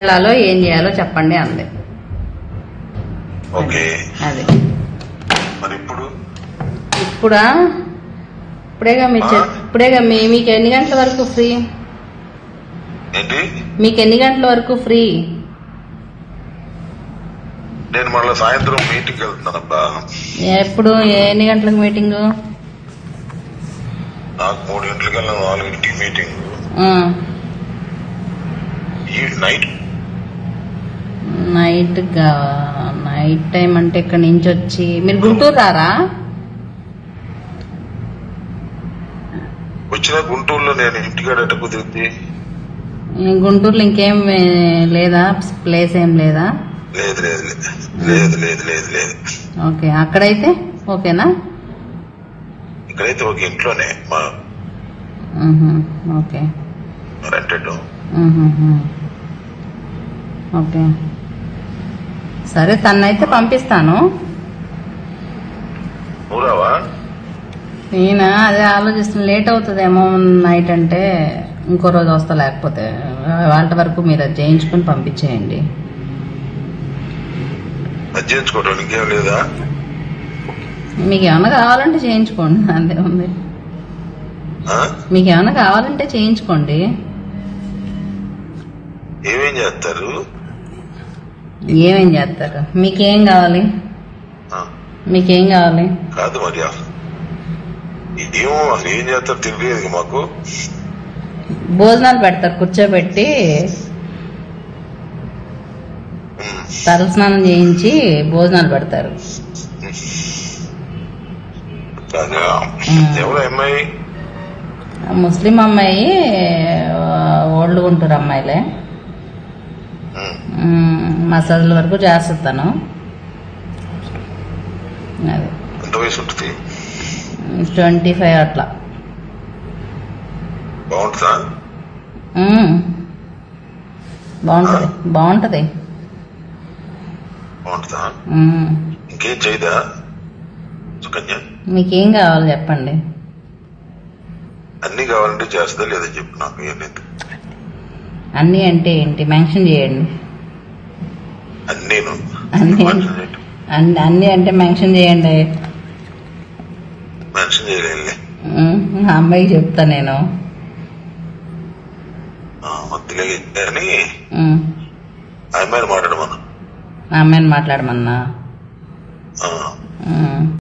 వెళ్ళాలో ఏం చేయాలో చెప్పండి అంది ఓకే అది మరి ఇప్పుడు ఇప్పుడా ఇప్పుడేగా మీ చె- ఇప్పుడేగా మీ మీకు ఎన్ని గంటల వరకు ఫ్రీ ఏంటి మీకు ఎన్ని గంటల వరకు ఫ్రీ నేను మళ్ళీ సాయంత్రం మీటింగ్ వెళ్తున్నానబ్బా ఎప్పుడు ఎన్ని గంటలకు మీటింగ్ నాకు మూడు గంటలకల్లా నాలుగింటికి మీటింగ్ ఆ, ఈ నైట్ నైట్ గా- నైట్ టైం అంటే ఇక్కడ నుంచి వచ్చి మీరు గుంటూరు రారా వచ్చిన గుంటూరులో నేను ఇంటికాడ ఎట్ట కుదిరింది ఈ గుంటూరులో ఇంకేం ఏ, లేదా ప్లేస్ ఏం లేదా లేదు లేదు లేదు లేదు లేదు లేదు లేదు ఓకే అక్కడైతే ఓకేనా ఇక్కడైతే ఒక ఇంట్లోనే మా మ్హూ, ఓకే రెంటెడ్ మ్హూ. ఓకే సరే తన్నైతే పంపిస్తాను ఊరావా నేను అదే ఆలోచిస్తున్నా లేట్ అవుతుందేమో నైట్ అంటే ఇంకో రోజు వస్తా లేకపోతే వాళ్ళ వరకు మీరు అది చేయించుకుని పంపించేయండి అది చేయించుకోవడానికి ఇంకేం లేదా మీకు ఏమైనా కావాలంటే చేయించుకోండి అంతే ఉంది ఆ? మీకు ఏమైనా కావాలంటే చేయించుకోండి ఏమేం చేస్తారు ఏమేం చేస్తారు మీకేం కావాలి ఆ, మీకేం కావాలి కాదు మరి అసలు ఏమో అసలు ఏం చేస్తారు తెలియదు మాకు భోజనాలు పెడతారు కూర్చోబెట్టి ఉమ్. తలస్నానం చేయించి భోజనాలు పెడతారు అదే. ఉమ్. ఎవరు అమ్మాయి ముస్లిం అమ్మాయి ఓల్డ్ గుంటూరు అమ్మాయిలే ఉమ్. మ్మ్, మసాజ్ల వరకు చేస్తుంది తను అది ఎంత వయసు ఉంటుంది ట్వంటీ ఫైవ్ అట్లా బాగుంటుందా మ్మ్. బాగుంటది బాగుంటది బాగుంటుందా మ్మ్. ఇంకేం చేయదా సుకన్య మీకేం కావాలి చెప్పండి అన్ని కావాలంటే చేస్తుందా లేదా చెప్పు నాకు ఏం లేదు అన్నీ అంటే ఏంటి మెన్షన్ చేయండి అన్నీను అన్నీ మెన్షన్ చేయటం. అన్ని అన్నీ అంటే మెన్షన్ చేయండి మెన్షన్ చేయలేనులే మ్మ్, ఆ అమ్మాయికి చెప్తా నేను ఆ, వద్దులే అని మ్మ్. ఆ అమ్మాయిని మాట్లాడమను ఆ అమ్మాయిని మాట్లాడమన్నా ఆ, మ్మ్.